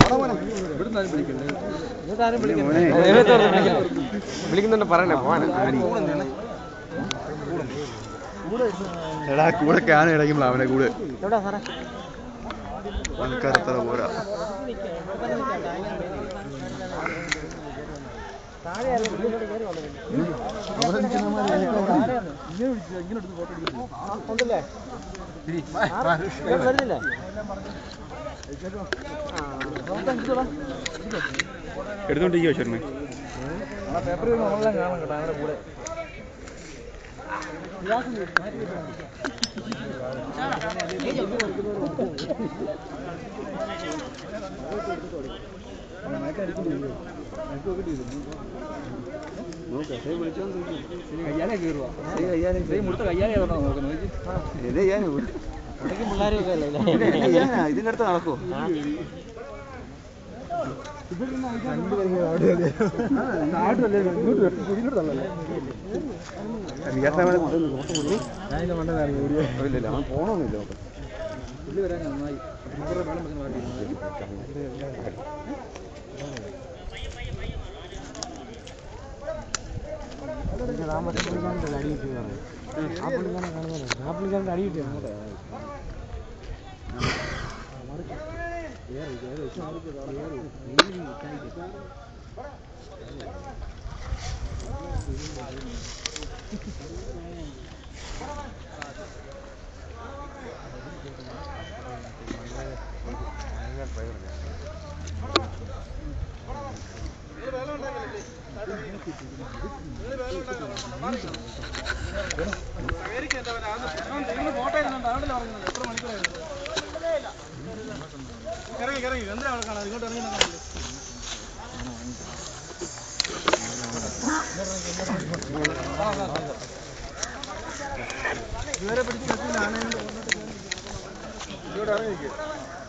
വിളിക്കുന്നുണ്ട് പറയണേ പോവാൻ എടാ കൂടെ ക്യാൻ ഇടയ്ക്കുമ്പോൾ അവനെ കൂടെ എവിടാ സാറേ ആൾക്കാർ എത്ര പോരാ ഉണ്ടല്ലേ വരുന്നില്ലേ എടുത്തോണ്ടിരിക്കുവോ ചേട്ടനെ പിള്ളേരൊക്കെ അല്ലേ ഇതിന്റെ അടുത്ത് നടക്കുവോ ഇല്ല അവൻ പോണോന്നില്ല അടി കിട്ടിയാണ് ഇവരെ പിടിച്ച്